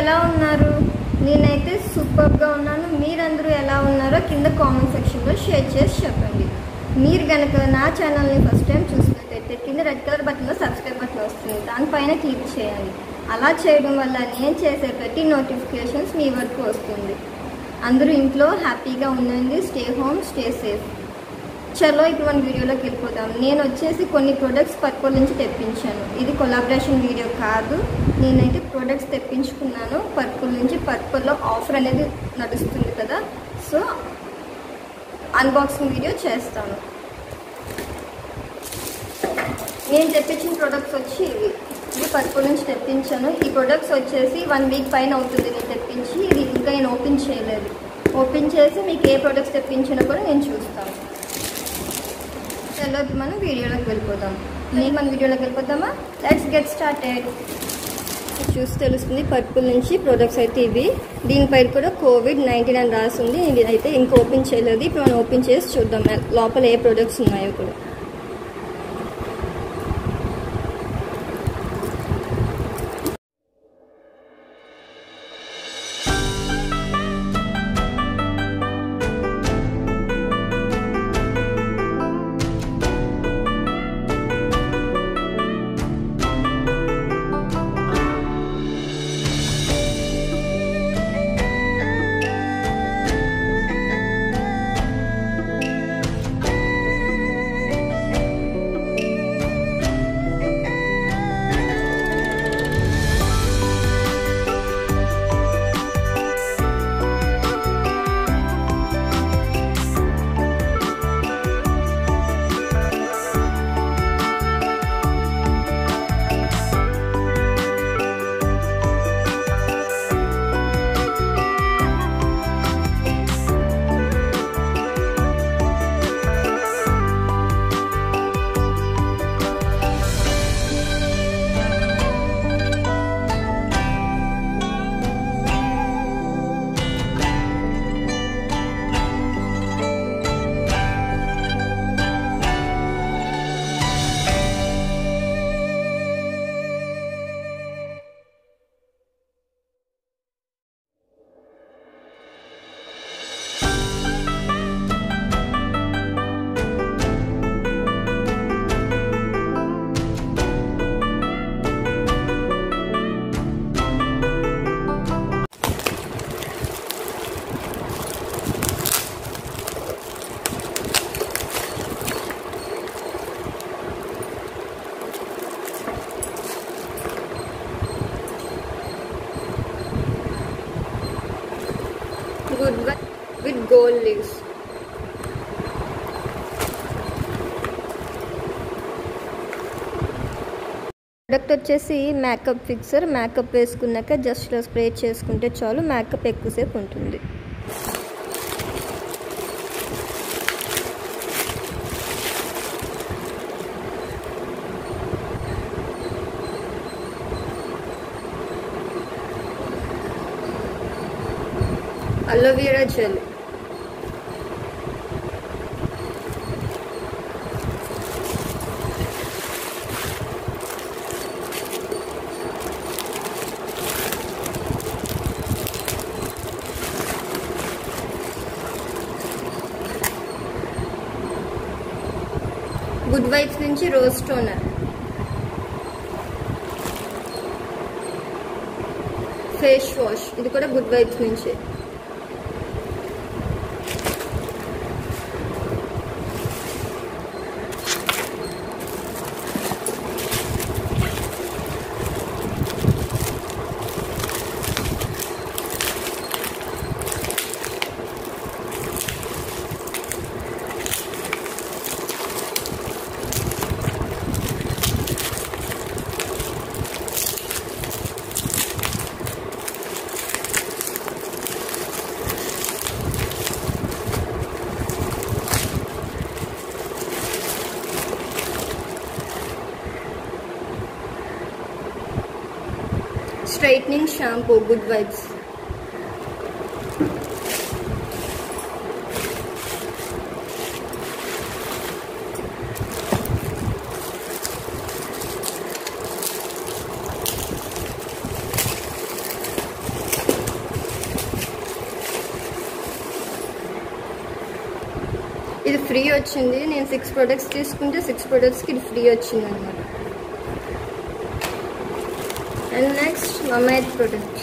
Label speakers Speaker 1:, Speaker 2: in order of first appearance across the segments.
Speaker 1: ఎలా ఉన్నారు నేనైతే సూపర్గా ఉన్నాను మీరందరూ ఎలా ఉన్నారో కింద కామెంట్ సెక్షన్లో షేర్ చేసి చెప్పండి మీరు కనుక నా ఛానల్ని ఫస్ట్ టైం చూసినట్టయితే కింద రెడ్ కలర్ బటన్లో సబ్స్క్రైబ్ బటన్ వస్తుంది దానిపైన క్లిక్ చేయండి అలా చేయడం వల్ల నేను చేసే ప్రతి నోటిఫికేషన్స్ మీ వరకు వస్తుంది అందరూ ఇంట్లో హ్యాపీగా ఉండండి స్టే హోమ్ స్టే సేఫ్ చలో ఇప్పుడు మన వీడియోలోకి వెళ్ళిపోతాం నేను వచ్చేసి కొన్ని ప్రొడక్ట్స్ పర్పుల్ నుంచి తెప్పించాను ఇది కొలాబరేషన్ వీడియో కాదు నేనైతే ప్రొడక్ట్స్ తెప్పించుకున్నాను పర్పుల్ నుంచి పర్పుల్లో ఆఫర్ అనేది నడుస్తుంది కదా సో అన్బాక్సింగ్ వీడియో చేస్తాను నేను తెప్పించిన ప్రొడక్ట్స్ వచ్చి ఇవి ఇది పర్పుల్ నుంచి తెప్పించాను ఈ ప్రొడక్ట్స్ వచ్చేసి వన్ వీక్ పైన అవుతుంది నేను తెప్పించి ఇది ఇంకా నేను ఓపెన్ చేయలేదు ఓపెన్ చేసి మీకు ఏ ప్రొడక్ట్స్ తెప్పించినా కూడా నేను చూస్తాను చలో ఇప్పుడు మనం వీడియోలోకి వెళ్ళిపోదాం నేను మన వీడియోలోకి వెళ్ళిపోదామా లెట్స్ గెట్ స్టార్టెడ్ చూసి తెలుస్తుంది పర్పుల్ నుంచి ప్రొడక్ట్స్ అయితే ఇవి దీనిపైన కూడా కోవిడ్ నైన్టీన్ అని రాసింది ఇది అయితే ఇంకా ఓపెన్ చేయలేదు ఇప్పుడు మనం ఓపెన్ చేసి చూద్దాం లోపల ఏ ప్రొడక్ట్స్ ఉన్నాయో కూడా good with gold leaves product వచ్చేసి మేకప్ ఫిక్సర్ మేకప్ వేసుకున్నాక జస్ట్ ఇలా స్ప్రే చేసుకుంటే చాలు మేకప్ ఎక్కువసేపు ఉంటుంది అలోవెరా జెల్ గుడ్ వైబ్స్ నుంచి రోజ్ టోనర్ ఫేస్ వాష్ ఇది కూడా గుడ్ వైబ్స్ నుంచి స్ట్రైట్నింగ్ షాంపూ గుడ్ వైబ్స్ వచ్చింది నేను సిక్స్ ప్రొడక్ట్స్ తీసుకుంటే సిక్స్ ప్రొడక్ట్స్కి ఇది ఫ్రీ వచ్చింది అనమాట and next Mamaearth product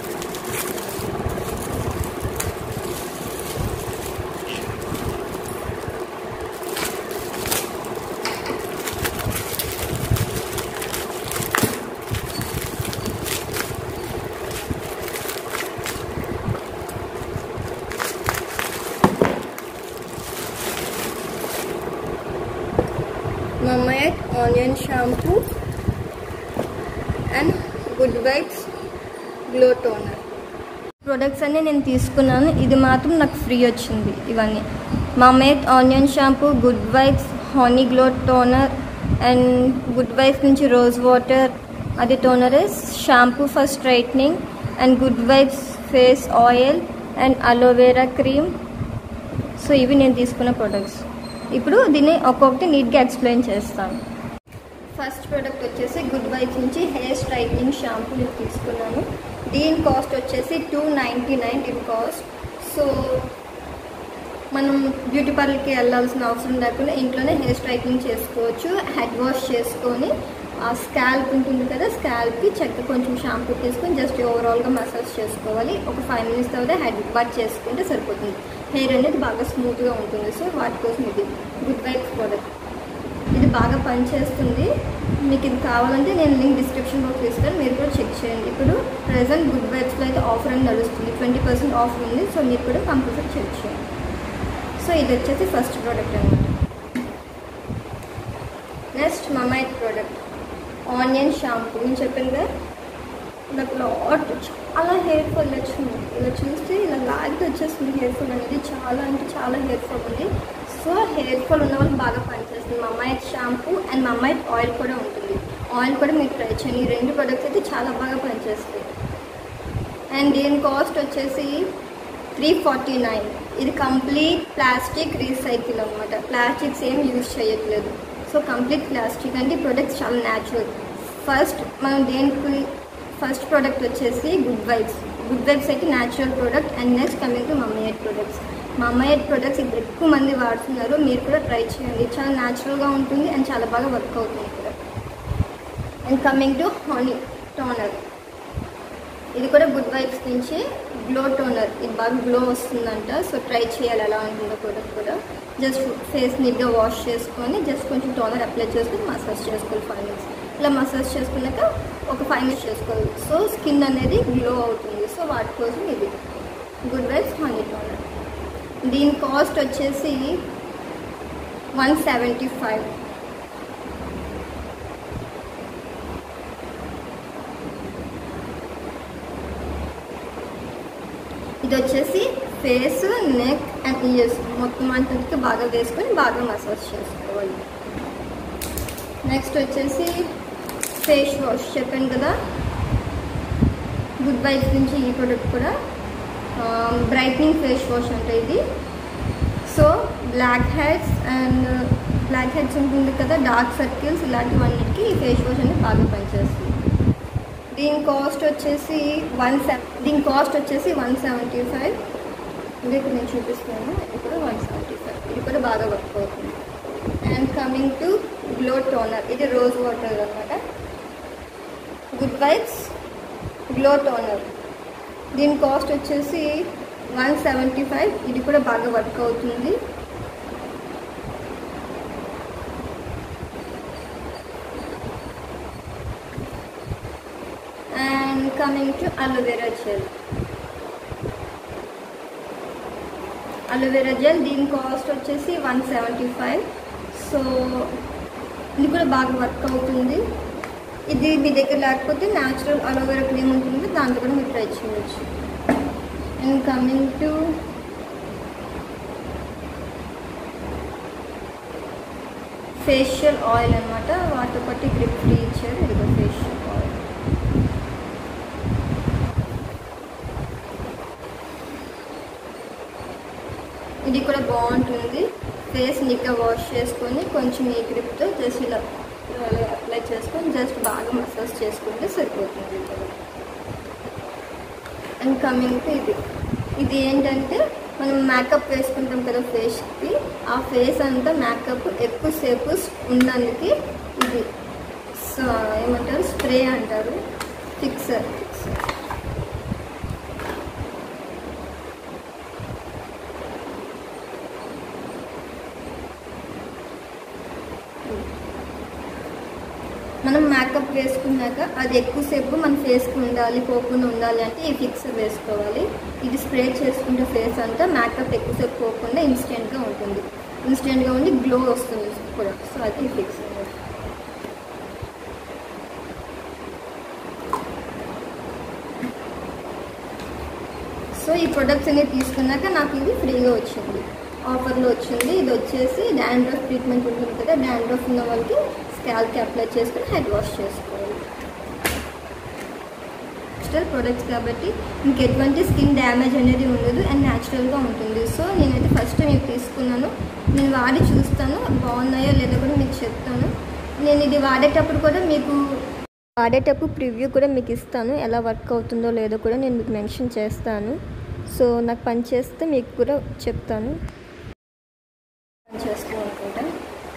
Speaker 1: Mamaearth onion shampoo and good vibes glow toner products అన్నీ నేను తీసుకున్నాను ఇది మాత్రం నాకు ఫ్రీ వచ్చింది ఇవన్నీ Mamaearth onion shampoo Good Vibes honey glow toner and good vibes నుంచి రోజ్ వాటర్ అది toner shampoo for straightening and good Vibes face oil and aloe vera cream so ఇవి నేను తీసుకున్న ప్రొడక్ట్స్ ఇప్పుడు దీన్ని ఒక్కొక్కటి నీట్గా ఎక్స్ప్లెయిన్ చేస్తాను ఫస్ట్ ప్రోడక్ట్ వచ్చేసి గుడ్ వైబ్స్ నుంచి హెయిర్ స్ట్రైట్నింగ్ షాంపూ నేను తీసుకున్నాను దీని కాస్ట్ వచ్చేసి టూ నైంటీ నైన్ ఇది కాస్ట్ సో మనం బ్యూటీ పార్లర్కి వెళ్ళాల్సిన అవసరం లేకుండా ఇంట్లోనే హెయిర్ స్ట్రైట్నింగ్ చేసుకోవచ్చు హెడ్ వాష్ చేసుకొని ఆ స్కాల్ప్ ఉంటుంది కదా స్కాల్ప్కి చెక్క కొంచెం షాంపూ తీసుకొని జస్ట్ ఓవరాల్గా మసాజ్ చేసుకోవాలి ఒక ఫైవ్ మినిట్స్ తర్వాత హెడ్ వాష్ చేసుకుంటే సరిపోతుంది హెయిర్ అనేది బాగా స్మూత్గా ఉంటుంది సో వాటి కోసం ఇది గుడ్ వైబ్స్ ప్రోడక్ట్ ఇది బాగా పనిచేస్తుంది మీకు ఇది కావాలంటే నేను లింక్ డిస్క్రిప్షన్ బాక్స్ ఇస్తాను మీరు కూడా చెక్ చేయండి ఇప్పుడు ప్రజెంట్ గుడ్ వైబ్స్లో అయితే ఆఫర్ అని నడుస్తుంది ట్వంటీ పర్సెంట్ ఆఫర్ ఉంది సో మీరు కూడా కంపల్సరీ చెక్ చేయండి సో ఇది వచ్చేసి ఫస్ట్ ప్రోడక్ట్ అనమాట next Mamaearth product onion shampoo నేను చెప్పాను కదా నాకు లాట్ చాలా హెయిర్ ఫాల్ వచ్చింది ఇలా చూస్తే ఇలా లాగితే వచ్చేస్తుంది హెయిర్ ఫాల్ అనేది చాలా అంటే చాలా హెయిర్ ఫాల్ ఉంది సో హెయిర్ ఫాల్ ఉన్న వాళ్ళు బాగా పనిచేస్తుంది Mamaearth shampoo and Mamaearth oil కూడా ఉంటుంది ఆయిల్ కూడా మీరు ట్రై చేయండి ఈ రెండు ప్రొడక్ట్స్ అయితే చాలా బాగా పనిచేస్తాయి అండ్ దీని కాస్ట్ వచ్చేసి త్రీ ఫార్టీ నైన్ ఇది కంప్లీట్ ప్లాస్టిక్ రీసైకిల్ అనమాట ప్లాస్టిక్స్ ఏం యూజ్ చేయట్లేదు సో కంప్లీట్ ప్లాస్టిక్ అంటే ప్రొడక్ట్స్ చాలా న్యాచురల్ ఫస్ట్ మనం దేనికి ఫస్ట్ ప్రోడక్ట్ వచ్చేసి గుడ్ వైబ్స్ గుడ్ వైబ్స్ అయితే natural product and next coming to Mamaearth products Mamaearth products ఇప్పుడు ఎక్కువ మంది వాడుతున్నారు మీరు కూడా ట్రై చేయండి చాలా న్యాచురల్గా ఉంటుంది అండ్ చాలా బాగా వర్క్ అవుతుంది కూడా and coming to honey toner ఇది కూడా గుడ్ వైబ్స్ నుంచి గ్లో టోనర్ ఇది బాగా గ్లో వస్తుందంట సో ట్రై చేయాలి ఎలా ఉంటుందో ప్రోడక్ట్ కూడా జస్ట్ ఫేస్ నీట్గా వాష్ చేసుకొని జస్ట్ కొంచెం టోనర్ అప్లై చేసుకొని మసాజ్ చేసుకోవాలి ఫైవ్ మినిట్స్ ఇలా మసాజ్ చేసుకున్నాక ఒక ఫైవ్ మినిట్స్ చేసుకోవాలి సో స్కిన్ అనేది గ్లో అవుతుంది సో వాటి కోసం ఇది గుడ్ వైబ్స్ హనీ టోనర్ దీని కాస్ట్ వచ్చేసి వన్ సెవెంటీ ఫైవ్ ఇది వచ్చేసి ఫేస్ నెక్ అండ్ ఇయర్స్ మొత్తం అంతటికి బాగా వేసుకొని బాగా మసాజ్ చేసుకోవాలి నెక్స్ట్ వచ్చేసి ఫేస్ వాష్ చెప్పాను కదా గుడ్ వైబ్స్ నుంచి ఈ ప్రోడక్ట్ కూడా బ్రైట్నింగ్ ఫేస్ వాష్ అంటే ఇది so blackheads and blackheads ఉంటుంది కదా డార్క్ సర్కిల్స్ ఇలాంటివన్నిటికీ ఈ ఫేస్ వాష్ అనేది బాగా పనిచేస్తుంది దీని కాస్ట్ వచ్చేసి వన్ సెవెన్ దీని కాస్ట్ వచ్చేసి వన్ సెవెంటీ ఫైవ్ ఇది ఇక్కడ నేను చూపిస్తాను ఇది కూడా వన్ సెవెంటీ ఫైవ్ ఇది కూడా బాగా వర్క్ అవుతుంది and coming to glow toner ఇది రోజ్ వాటర్ అనమాట గుడ్ వైబ్స్ గ్లో టోనర్ దీని కాస్ట్ వచ్చేసి వన్ సెవెంటీ ఫైవ్ ఇది కూడా బాగా వర్క్ అవుతుంది and coming to aloe vera gel aloe vera gel దీని కాస్ట్ వచ్చేసి వన్ సెవెంటీ ఫైవ్ సో ఇది కూడా బాగా వర్క్ అవుతుంది ఇది మీ దగ్గర లేకపోతే న్యాచురల్ అలోవెరా క్రీమ్ ఉంటుంది దాంట్లో కూడా మీరు ట్రై చేయవచ్చు and coming to facial oil అనమాట వాటితో పాటు గ్రిప్ ఫ్రీ ఇచ్చారు ఇది ఫేషియల్ ఆయిల్ ఇది కూడా బాగుంటుంది ఫేస్ నీట్గా వాష్ చేసుకొని కొంచెం ఈ గ్రిప్తో జస్ట్ ఇలా అప్లై చేసుకొని జస్ట్ బాగా మసాజ్ చేసుకుంటే సరిపోతుంది అండ్ కమింగ్ టు ఇది ఇది ఏంటంటే మనం మేకప్ వేసుకుంటాం కదా ఫేస్కి ఆ ఫేస్ అంతా మేకప్ ఎక్కువసేపు ఉన్నందుకు ఇది సో ఏమంటారు స్ప్రే అంటారు ఫిక్సర్ ఫిక్సర్ మనం మేకప్ వేసుకున్నాక అది ఎక్కువసేపు మన ఫేస్కి ఉండాలి పోకుండా ఉండాలి అంటే ఈ ఫిక్సర్ వేసుకోవాలి ఇది స్ప్రే చేసుకుంటే ఫేస్ అంతా మేకప్ ఎక్కువసేపు పోకుండా ఇన్స్టెంట్గా ఉంటుంది ఇన్స్టెంట్గా ఉండి గ్లో వస్తుంది కూడా సో అది ఫిక్సర్ సో ఈ ప్రొడక్ట్స్ అన్ని తీసుకున్నాక నాకు ఇది ఫ్రీగా వచ్చింది ఆఫర్లో వచ్చింది ఇది వచ్చేసి డాండ్రఫ్ ట్రీట్మెంట్ ఉంటుంది కదా డాండ్రఫ్ ఉన్న వాళ్ళకి స్కాల్కి అప్లై చేసుకుని హెడ్ వాష్ చేసుకోవాలి నేచురల్ ప్రొడక్ట్స్ కాబట్టి మీకు ఎటువంటి స్కిన్ డ్యామేజ్ అనేది ఉండదు అండ్ న్యాచురల్గా ఉంటుంది సో నేనైతే ఫస్ట్ టైం ఇది తీసుకున్నాను నేను వాడి చూస్తాను బాగున్నాయో లేదో కూడా మీకు చెప్తాను నేను ఇది వాడేటప్పుడు కూడా మీకు వాడేటప్పుడు ప్రివ్యూ కూడా మీకు ఇస్తాను ఎలా వర్క్ అవుతుందో లేదో కూడా నేను మీకు మెన్షన్ చేస్తాను సో నాకు పని చేస్తే మీకు కూడా చెప్తాను పని చేస్తూ అనుకుంటా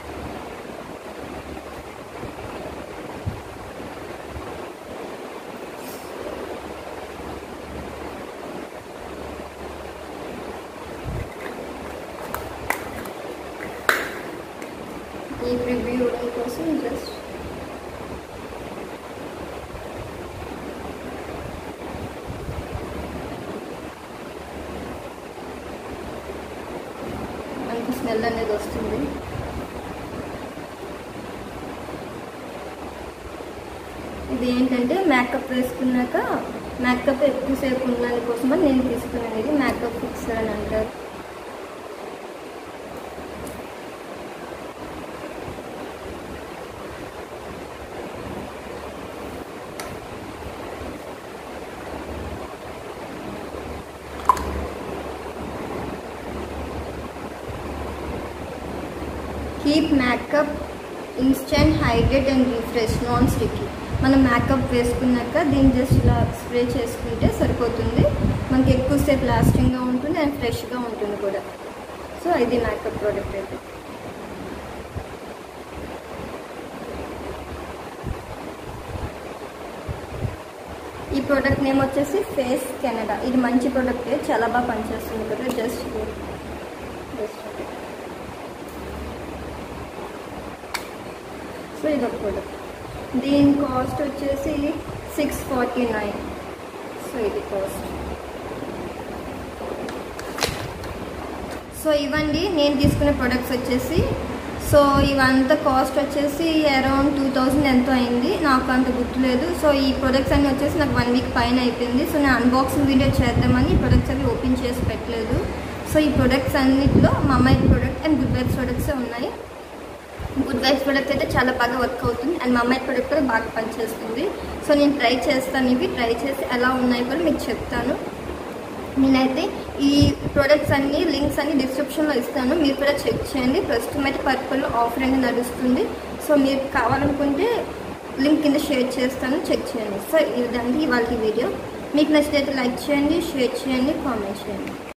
Speaker 1: ఈ ప్రివ్యూ ఇవ్వడం కోసం జస్ట్ మనకి స్మెల్ అనేది వస్తుంది ఇది ఏంటంటే మేకప్ వేసుకున్నాక మేకప్ ఎక్కువసేపు ఉండడానికి కోసం అని నేను తీసుకున్నాను ఇది మేకప్ ఫిక్సర్ అని అంటారు keep makeup instant hydrate and refresh non sticky మనం మేకప్ వేసుకున్నాక దీన్ని జస్ట్ ఇలా స్ప్రే చేసుకుంటే సరిపోతుంది మనకి ఎక్కువసేపు లాస్టింగ్గా ఉంటుంది అండ్ ఫ్రెష్గా ఉంటుంది కూడా సో ఇది మేకప్ ప్రోడక్ట్ అయితే ఈ ప్రోడక్ట్ నేమ్ వచ్చేసి ఫేస్ కెనడా ఇది మంచి ప్రోడక్ట్ చాలా బాగా పనిచేస్తుంది కదా జస్ట్ జస్ట్ సో ఇది ఒక ప్రోడక్ట్ దీని కాస్ట్ వచ్చేసి సిక్స్ ఫార్టీ నైన్ సో ఇది కాస్ట్ సో ఇవ్వండి నేను తీసుకునే ప్రొడక్ట్స్ వచ్చేసి సో ఇవంతా కాస్ట్ వచ్చేసి అరౌండ్ టూ థౌజండ్ ఎంతో అయింది నాకు అంత గుర్తులేదు సో ఈ ప్రొడక్ట్స్ అన్నీ వచ్చేసి నాకు వన్ వీక్ పైన అయిపోయింది సో నేను అన్బాక్సింగ్ వీడియో చేద్దామని ఈ ప్రొడక్ట్స్ అవి ఓపెన్ చేసి పెట్టలేదు సో ఈ ప్రొడక్ట్స్ అన్నిటిలో మా అమ్మాయి ప్రొడక్ట్ అండ్ గుడ్ వైబ్స్ ప్రొడక్ట్సే ఉన్నాయి గుడ్ వైబ్స్ ప్రొడక్ట్ అయితే చాలా బాగా వర్క్ అవుతుంది అండ్ మా అమ్మాయి ప్రొడక్ట్ కూడా బాగా పనిచేస్తుంది సో నేను ట్రై చేస్తాను ఇవి ట్రై చేసి ఎలా ఉన్నాయి కూడా మీకు చెప్తాను నేనైతే ఈ ప్రొడక్ట్స్ అన్ని లింక్స్ అన్ని డిస్క్రిప్షన్లో ఇస్తాను మీరు కూడా చెక్ చేయండి ప్రస్తుతం అయితే పర్పుల్లో ఆఫర్ అనేది నడుస్తుంది సో మీరు కావాలనుకుంటే లింక్ కింద షేర్ చేస్తాను చెక్ చేయండి సో ఇదండి ఇవాళ వీడియో మీకు నచ్చితే లైక్ చేయండి షేర్ చేయండి కామెంట్ చేయండి